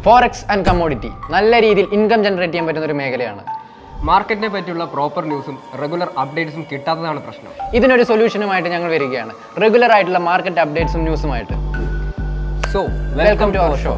Forex and commodity നല്ല രീതിയിൽ income generate ചെയ്യാൻ പറ്റുന്ന ഒരു മേഖലയാണ് മാർക്കറ്റിനെ പറ്റിയുള്ള പ്രോപ്പർ ന്യൂസും റെഗുലർ അപ്ഡേറ്റ്സും കിട്ടാത്തതാണ് പ്രശ്നം ഇതിനൊരു സൊല്യൂഷനുമായിട്ട് ഞങ്ങൾ വരികയാണ് റെഗുലർ ആയിട്ടുള്ള മാർക്കറ്റ് അപ്ഡേറ്റ്സും ന്യൂസുമായിട്ട് so welcome to our show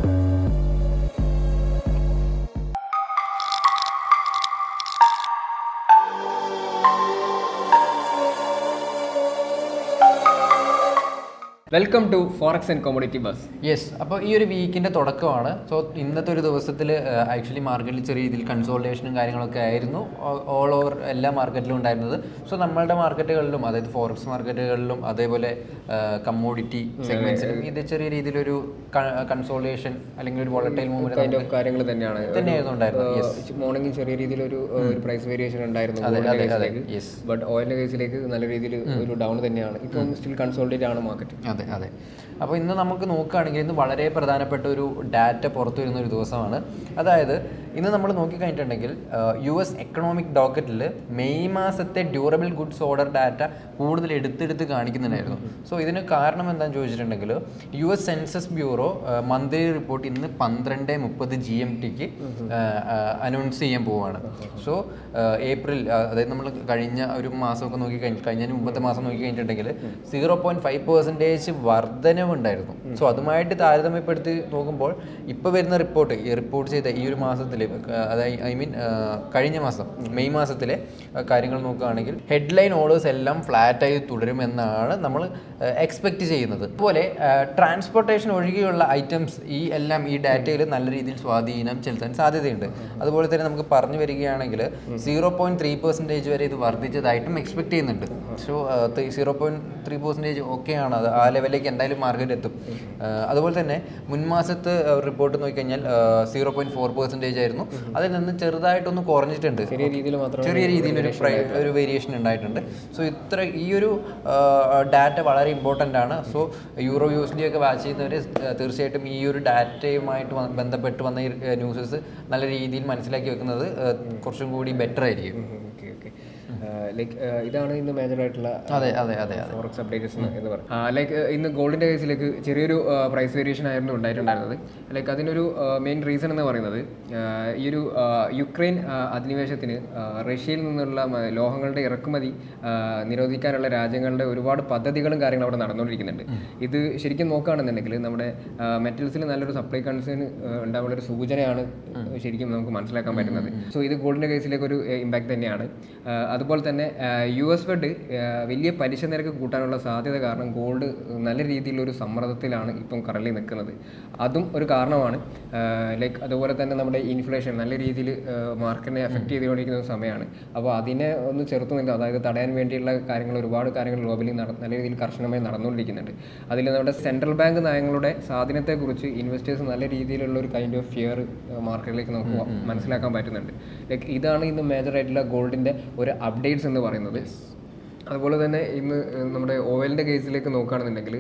welcome to forex and commodity buzz yes അപ്പോൾ ഈ ഒരു വീക്കിൻ്റെ തുടക്കമാണ് സോ ഇന്നത്തെ ഒരു ദിവസത്തിൽ ആക്ച്വലി മാർക്കറ്റിൽ ചെറിയ രീതിയിൽ കൺസോൾട്ടേഷനും കാര്യങ്ങളൊക്കെ ആയിരുന്നു ഓൾ ഓവർ എല്ലാ മാർക്കറ്റിലും ഉണ്ടായിരുന്നത് സോ നമ്മളുടെ മാർക്കറ്റുകളിലും അതായത് ഫോറക്സ് മാർക്കറ്റുകളിലും അതേപോലെ കമ്മോഡിറ്റി സെഗ്മെന്റ്സിലും ഇത് ചെറിയ രീതിയിലൊരു കൺസോൾട്ടേഷൻ അല്ലെങ്കിൽ ഒരു വോളറ്റൈൽ മൂവ്മെന്റ് അതിന്റെ കാര്യങ്ങൾ തന്നെയാണ് തന്നെയായിരുന്നു ഉണ്ടായിരുന്നത് യെസ് മോർണിംഗ് ചെറിയ രീതിയിൽ ഒരു ഒരു പ്രൈസ് വേരിയേഷൻ ഉണ്ടായിരുന്നു അതെ gold ന്റെ അതെ അതെ കേസിലേക്ക് യെസ് ബട്ട് ഓയിലിന്റെ കേസിലേക്ക് നല്ല രീതിയിൽ ഒരു ഡൗൺ തന്നെയാണ് ഇപ്പം സ്റ്റിൽ കൺസോൾട്ടേറ്റ് ആണ് മാർക്കറ്റ് അതെ അതെ അപ്പോൾ ഇന്ന് നമുക്ക് നോക്കുകയാണെങ്കിൽ ഇന്ന് വളരെ പ്രധാനപ്പെട്ട ഒരു ഡാറ്റ പുറത്തു വരുന്ന ഒരു ദിവസമാണ് അതായത് ഇന്ന് നമ്മൾ നോക്കിക്കഴിഞ്ഞിട്ടുണ്ടെങ്കിൽ യു എസ് എക്കണോമിക് ഡോക്കറ്റിൽ മെയ് മാസത്തെ ഡ്യൂറബിൾ ഗുഡ്സ് ഓർഡർ ഡാറ്റ കൂടുതൽ എടുത്തെടുത്ത് കാണിക്കുന്നുണ്ടായിരുന്നു സോ ഇതിന് കാരണം എന്താണെന്ന് ചോദിച്ചിട്ടുണ്ടെങ്കിൽ U S census bureau monthly report ഇന്ന് പന്ത്രണ്ട് മുപ്പത് ജി എം ടിക്ക് അനൗൺസ് ചെയ്യാൻ പോവുകയാണ് സോ ഏപ്രിൽ ആ, അതായത് നമ്മൾ കഴിഞ്ഞ ഒരു മാസമൊക്കെ നോക്കി കഴിഞ്ഞ് കഴിഞ്ഞ മുമ്പത്തെ മാസം നോക്കി കഴിഞ്ഞിട്ടുണ്ടെങ്കിൽ സീറോ പോയിന്റ് ഫൈവ് പെർസെൻറ്റേജ് വർധനവുണ്ടായിരുന്നു സോ അതുമായിട്ട് താരതമ്യപ്പെടുത്തി നോക്കുമ്പോൾ ഇപ്പോൾ വരുന്ന റിപ്പോർട്ട് ഈ റിപ്പോർട്ട് ചെയ്ത ഈ ഒരു മാസത്തിൽ അതായത് ഐ മീൻ കഴിഞ്ഞ മാസം മെയ് മാസത്തിലെ ആ, കാര്യങ്ങൾ നോക്കുകയാണെങ്കിൽ ഹെഡ്ലൈൻ ഓർഡേഴ്സ് എല്ലാം ഫ്ലാറ്റായി തുടരുമെന്നാണ് നമ്മൾ എക്സ്പെക്റ്റ് ചെയ്യുന്നത് അതുപോലെ ട്രാൻസ്പോർട്ടേഷൻ ഒഴികെയുള്ള ഐറ്റംസ് ഈ എല്ലാം ഈ ഡാറ്റയിൽ നല്ല രീതിയിൽ സ്വാധീനം ചെലുത്താൻ സാധ്യതയുണ്ട് അതുപോലെ തന്നെ നമുക്ക് പറഞ്ഞു വരികയാണെങ്കിൽ സീറോ പോയിന്റ് ത്രീ പെർസെൻറ്റേജ് വരെ ഇത് വർദ്ധിച്ചതായിട്ടും എക്സ്പെക്ട് ചെയ്യുന്നുണ്ട് so zero point three percentage ഓക്കെയാണ് അത് ആ ലെവലിലേക്ക് എന്തായാലും മാർക്കറ്റ് എത്തും ആ, അതുപോലെ തന്നെ മുൻമാസത്തെ റിപ്പോർട്ട് നോക്കിക്കഴിഞ്ഞാൽ സീറോ പോയിന്റ് ഫോർ പെർസെൻറ്റേജ് ആയിരുന്നു അതിൽ നിന്ന് ചെറുതായിട്ടൊന്ന് കുറഞ്ഞിട്ടുണ്ട് ചെറിയ രീതിയിൽ മാത്രം ചെറിയ രീതിയിൽ ഒരു പ്രൈ ഒരു വേരിയേഷൻ ഉണ്ടായിട്ടുണ്ട് സോ ഇത്ര ഈ ഒരു ഡാറ്റ വളരെ ഇമ്പോർട്ടൻ്റ് ആണ് so euro U S D ഒക്കെ വാച്ച് ചെയ്യുന്നവർ തീർച്ചയായിട്ടും ഈ ഒരു ഡാറ്റയുമായിട്ട് വ- ബന്ധപ്പെട്ട് വന്ന ഈ ന്യൂസസ് നല്ല രീതിയിൽ മനസ്സിലാക്കി വെക്കുന്നത് ആ, കുറച്ചും കൂടി ബെറ്റർ ആയിരിക്കും ഓക്കെ ഓക്കെ ലൈക്ക് ഇതാണ് ഇന്ന് മേജർ ആയിട്ടുള്ള അതെ അതെ അതെ അതെ ഫോറക്സ് അപ്ഡേറ്റ്സ് എന്ന് പറയും ലൈക്ക് ഇന്ന് ഗോൾഡിന്റെ കേസിലേക്ക് ചെറിയൊരു പ്രൈസ് വേരിയേഷൻ ആയിരുന്നു ഉണ്ടായിട്ടുണ്ടായിരുന്നത് ലൈക്ക് അതിനൊരു മെയിൻ റീസൺ എന്ന് പറയുന്നത് ആ, ഈ ഒരു ആ, യുക്രൈൻ ആ, അധിനിവേശത്തിന് ആ, റഷ്യയിൽ നിന്നുള്ള മ- ലോഹങ്ങളുടെ ഇറക്കുമതി ആ, നിരോധിക്കാനുള്ള രാജ്യങ്ങളുടെ ഒരുപാട് പദ്ധതികളും കാര്യങ്ങളും അവിടെ നടന്നുകൊണ്ടിരിക്കുന്നുണ്ട് ഇത് ശരിക്കും നോക്കുകയാണെന്നുണ്ടെങ്കിൽ നമ്മുടെ മെറ്റൽസിൽ നല്ലൊരു സപ്ലൈ കൺസേൺ ഉണ്ടാവുള്ള ഒരു സൂചനയാണ് ശരിക്കും നമുക്ക് മനസ്സിലാക്കാൻ പറ്റുന്നത് സോ ഇത് ഗോൾഡിന്റെ കേസിലേക്ക് ഒരു ഇമ്പാക്ട് തന്നെയാണ് ആ, അതുപോലെ തന്നെ യു എസ് ഫെഡ് വലിയ പലിശ നിരക്ക് കൂട്ടാനുള്ള സാധ്യത കാരണം ഗോൾഡ് നല്ല രീതിയിലൊരു സമ്മർദ്ദത്തിലാണ് ഇപ്പം കറലി നിൽക്കുന്നത് അതും ഒരു കാരണമാണ് ലൈക്ക് അതുപോലെ തന്നെ നമ്മുടെ ഇൻഫ്ലേഷൻ നല്ല രീതിയിൽ മാർക്കറ്റിനെ എഫക്റ്റ് ചെയ്തുകൊണ്ടിരിക്കുന്ന ഒരു സമയമാണ് അപ്പോൾ അതിനെ ഒന്ന് ചെറുത്തു നിൽക്കുക അതായത് തടയാൻ വേണ്ടിയുള്ള കാര്യങ്ങൾ ഒരുപാട് കാര്യങ്ങൾ ഗ്ലോബലി നട നല്ല രീതിയിൽ കർശനമായി നടന്നുകൊണ്ടിരിക്കുന്നുണ്ട് അതിൽ നമ്മുടെ സെൻട്രൽ ബാങ്ക് നയങ്ങളുടെ സ്വാധീനത്തെക്കുറിച്ച് ഇൻവെസ്റ്റേഴ്സ് നല്ല രീതിയിലുള്ള ഒരു കൈൻഡ് ഓഫ് ഫിയർ മാർക്കറ്റിലേക്ക് നമുക്ക് മനസ്സിലാക്കാൻ പറ്റുന്നുണ്ട് ലൈക്ക് ഇതാണ് ഇന്ന് മേജർ ആയിട്ടുള്ള ഗോൾഡിൻ്റെ ഒരു അപ്ഡേറ്റ്സ് എന്ന് പറയുന്നത് അതുപോലെ തന്നെ ഇന്ന് നമ്മുടെ ഓയിലിൻ്റെ കേസിലേക്ക് നോക്കുകയാണെന്നുണ്ടെങ്കിൽ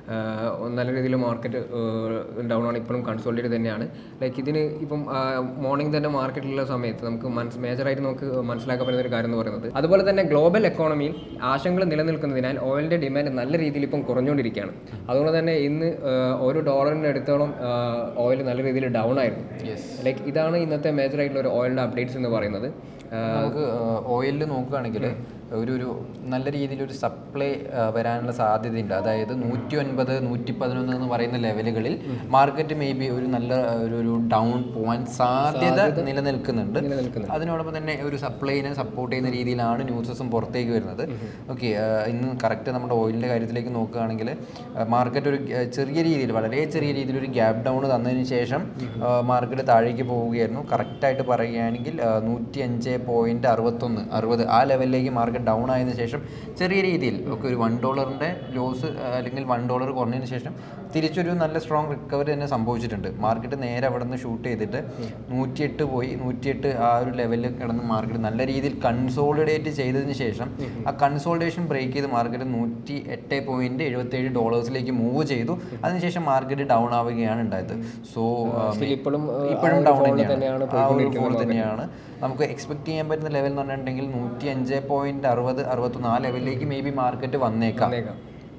ആഹ് നല്ല രീതിയിൽ മാർക്കറ്റ് ഡൗൺ ആണ് ഇപ്പോഴും കൺസോൾട്ടേറ്റ് തന്നെയാണ് ലൈക്ക് ഇതിന് ഇപ്പം മോർണിംഗ് തന്നെ മാർക്കറ്റിലുള്ള സമയത്ത് നമുക്ക് മനസ് മേജറായിട്ട് നമുക്ക് മനസ്സിലാക്കാൻ പറ്റുന്ന ഒരു കാര്യം എന്ന് പറയുന്നത് അതുപോലെ തന്നെ ഗ്ലോബൽ എക്കോണമിയിൽ ആശങ്കകൾ നിലനിൽക്കുന്നതിനാൽ ഓയിലിൻ്റെ ഡിമാൻഡ് നല്ല രീതിയിൽ ഇപ്പം കുറഞ്ഞുകൊണ്ടിരിക്കുകയാണ് അതുകൊണ്ട് തന്നെ ഇന്ന് ആഹ് ഒരു ഡോളറിന് എടുത്തോളം ഓയിൽ നല്ല രീതിയിൽ ഡൗൺ ആയിരുന്നു ലൈക്ക് ഇതാണ് ഇന്നത്തെ മേജർ ആയിട്ടുള്ള ഒരു ഓയിലിൻ്റെ അപ്ഡേറ്റ്സ് എന്ന് പറയുന്നത് നമുക്ക് ഓയിലിൽ നോക്കുകയാണെങ്കിൽ ഒരു ഒരു നല്ല രീതിയിലൊരു സപ്ലൈ വരാനുള്ള സാധ്യതയുണ്ട് അതായത് നൂറ്റി ഒൻപത് നൂറ്റി പതിനൊന്ന് എന്ന് പറയുന്ന ലെവലുകളിൽ മാർക്കറ്റ് മേ ബി ഒരു നല്ല ഒരു ഒരു ഡൗൺ പോകാൻ സാധ്യത നിലനിൽക്കുന്നുണ്ട് അതിനോടൊപ്പം തന്നെ ഒരു സപ്ലൈനെ സപ്പോർട്ട് ചെയ്യുന്ന രീതിയിലാണ് ന്യൂസസും പുറത്തേക്ക് വരുന്നത് ഓക്കെ ഇന്ന് കറക്റ്റ് നമ്മുടെ ഓയിലിൻ്റെ കാര്യത്തിലേക്ക് നോക്കുകയാണെങ്കിൽ മാർക്കറ്റ് ഒരു ആ, ചെറിയ രീതിയിൽ വളരെ ചെറിയ രീതിയിൽ ഒരു ഗ്യാപ്പ് ഡൗൺ തന്നതിന് ശേഷം മാർക്കറ്റ് താഴേക്ക് പോവുകയായിരുന്നു കറക്റ്റായിട്ട് പറയുകയാണെങ്കിൽ നൂറ്റി അഞ്ച് പോയിൻറ്റ് അറുപത്തൊന്ന് അറുപത് ആ ലെവലിലേക്ക് മാർക്കറ്റ് ഡൗൺ ആയതിനു ശേഷം ചെറിയ രീതിയിൽ ഒക്കെ ഒരു വൺ ഡോളറിൻ്റെ ലോസ് അല്ലെങ്കിൽ വൺ ഡോളർ കുറഞ്ഞതിന് ശേഷം തിരിച്ചൊരു നല്ല സ്ട്രോങ് റിക്കവറി തന്നെ സംഭവിച്ചിട്ടുണ്ട് മാർക്കറ്റ് നേരെ അവിടെ നിന്ന് ഷൂട്ട് ചെയ്തിട്ട് നൂറ്റിയെട്ട് പോയി നൂറ്റിയെട്ട് ആ ഒരു ലെവലിൽ കിടന്ന് മാർക്കറ്റ് നല്ല രീതിയിൽ കൺസോളിഡേറ്റ് ചെയ്തതിന് ശേഷം ആ കൺസോളിഡേഷൻ ബ്രേക്ക് ചെയ്ത് മാർക്കറ്റ് നൂറ്റി എട്ട് പോയിന്റ് എഴുപത്തേഴ് ഡോളേഴ്സിലേക്ക് മൂവ് ചെയ്തു അതിനുശേഷം മാർക്കറ്റ് ഡൗൺ ആവുകയാണ് ഉണ്ടായത് സോ Still ഇപ്പോഴും ഇപ്പോഴും ഡൗൺ തന്നെയാണ് തന്നെയാണ് ആ ഒരു ഫോൾ തന്നെയാണ് നമുക്ക് എക്സ്പെക്ട് ചെയ്യാൻ പറ്റുന്ന ലെവൽ എന്ന് പറഞ്ഞിട്ടുണ്ടെങ്കിൽ നൂറ്റി അഞ്ച് പോയിന്റ് അറുപത് അറുപത്തൊന്ന് ആ ലെവലിലേക്ക് മേ ബി മാർക്കറ്റ് വന്നേക്കാം വന്നേക്കാം.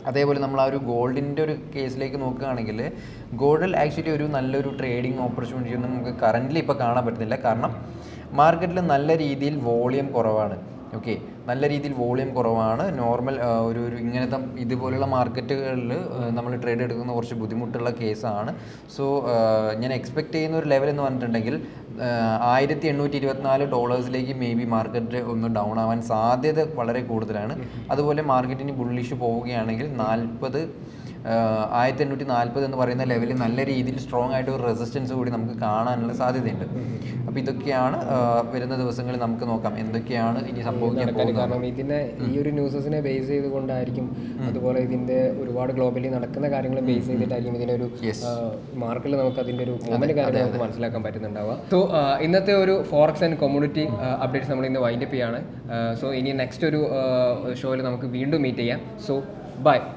അതേപോലെ നമ്മൾ ആ ഒരു ഗോൾഡിൻ്റെ ഒരു കേസിലേക്ക് നോക്കുകയാണെങ്കിൽ ഗോൾഡിൽ ആക്ച്വലി ഒരു നല്ലൊരു ട്രേഡിംഗ് ഓപ്പർച്യൂണിറ്റി ഒന്നും നമുക്ക് കറൻ്റ്ലി ഇപ്പോൾ കാണാൻ പറ്റുന്നില്ല കാരണം മാർക്കറ്റിൽ നല്ല രീതിയിൽ വോളിയം കുറവാണ് ഓക്കെ നല്ല രീതിയിൽ വോളിയം കുറവാണ് നോർമൽ ഒരു ഒരു ഇങ്ങനത്തെ ഇതുപോലുള്ള മാർക്കറ്റുകളിൽ നമ്മൾ ട്രേഡ് എടുക്കുന്ന കുറച്ച് ബുദ്ധിമുട്ടുള്ള കേസാണ് സോ ഞാൻ എക്സ്പെക്ട് ചെയ്യുന്ന ഒരു ലെവൽ എന്ന് പറഞ്ഞിട്ടുണ്ടെങ്കിൽ ആയിരത്തി എണ്ണൂറ്റി ഇരുപത്തിനാല് ഡോളേഴ്സിലേക്ക് മേ ബി മാർക്കറ്റ് ഒന്ന് ഡൗൺ ആവാൻ സാധ്യത വളരെ കൂടുതലാണ് അതുപോലെ മാർക്കറ്റിന് ബുള്ളിഷ് പോവുകയാണെങ്കിൽ നാൽപ്പത് ആയിരത്തി എണ്ണൂറ്റി നാൽപ്പത് എന്ന് പറയുന്ന ലെവലിൽ നല്ല രീതിയിൽ സ്ട്രോങ് ആയിട്ട് ഒരു റെസിസ്റ്റൻസ് കൂടി നമുക്ക് കാണാനുള്ള സാധ്യതയുണ്ട് അപ്പോൾ ഇതൊക്കെയാണ് ആ, വരുന്ന ദിവസങ്ങളിൽ നമുക്ക് നോക്കാം എന്തൊക്കെയാണ് ഇനി സംഭവിക്കാൻ നടക്കാൻ പോകുന്നത് കാരണം ഇതിനെ ഈ ഒരു ന്യൂസസിനെ ബേസ് ചെയ്തുകൊണ്ടായിരിക്കും അതുപോലെ ഇതിന്റെ ഒരുപാട് ഗ്ലോബലി നടക്കുന്ന കാര്യങ്ങൾ ബേസ് ചെയ്തിട്ടായിരിക്കും ഇതിന്റെ ഒരു മാർക്കിൽ നമുക്ക് അതിന്റെ ഒരു മൂവ്മെന്റ് കാര്യങ്ങൾ നമുക്ക് മനസ്സിലാക്കാൻ പറ്റുന്നുണ്ടാവുക സോ ഇന്നത്തെ ഒരു ഫോറക്സ് ആൻഡ് കമ്മ്യൂണിറ്റി അപ്ഡേറ്റ്സ് നമ്മൾ ഇന്ന് വൈൻഡപ്പ് ചെയ്യാണ് സോ ഇനി നെക്സ്റ്റ് ഒരു ഷോയിൽ നമുക്ക് വീണ്ടും മീറ്റ് ചെയ്യാം സോ ബൈ